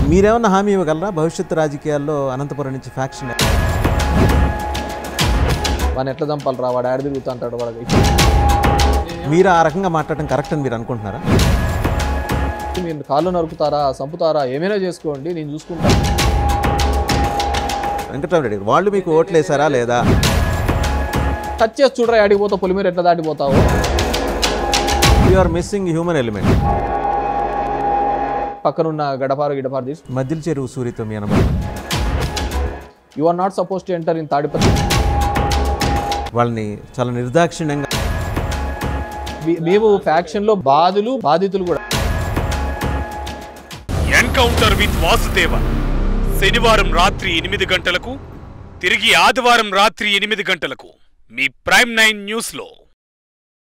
మీరేమన్నా హామీ ఇవ్వగలరా భవిష్యత్తు రాజకీయాల్లో అనంతపురం నుంచి ఫ్యాక్షన్ వాడిని ఎట్లా చంపాలరా వాడు ఆడ తిరుగుతా అంటాడు వాడికి మీరు ఆ రకంగా మాట్లాడటం కరెక్ట్ అని మీరు అనుకుంటున్నారా మీరు కాళ్ళు నరుకుతారా చంపుతారా ఏమైనా చేసుకోండి నేను చూసుకుంటాను వెంకటరామరెడ్డి గారు, వాళ్ళు మీకు ఓట్లేసారా లేదా టచ్ చేసి చూడరా ఆడికి పోతావు పొలిమేర ఎట్లా దాటిపోతావు you are missing human element పక్కనున్న గడపారు గిడపారు తీసి మధ్యల చెరువు సూరితో మీ అనుభవం you are not suppose to enter in Tadipatri వాళ్ళని చాలా నిర్దాక్షిణ్యంగా మీ- మేము ఫ్యాక్షన్ లో బాధులు బాధితులు కూడా ఎన్కౌంటర్ విత్ వాసుదేవ శనివారం రాత్రి ఎనిమిది గంటలకు తిరిగి ఆదివారం రాత్రి ఎనిమిది గంటలకు మీ ప్రైమ్ నైన్ న్యూస్లో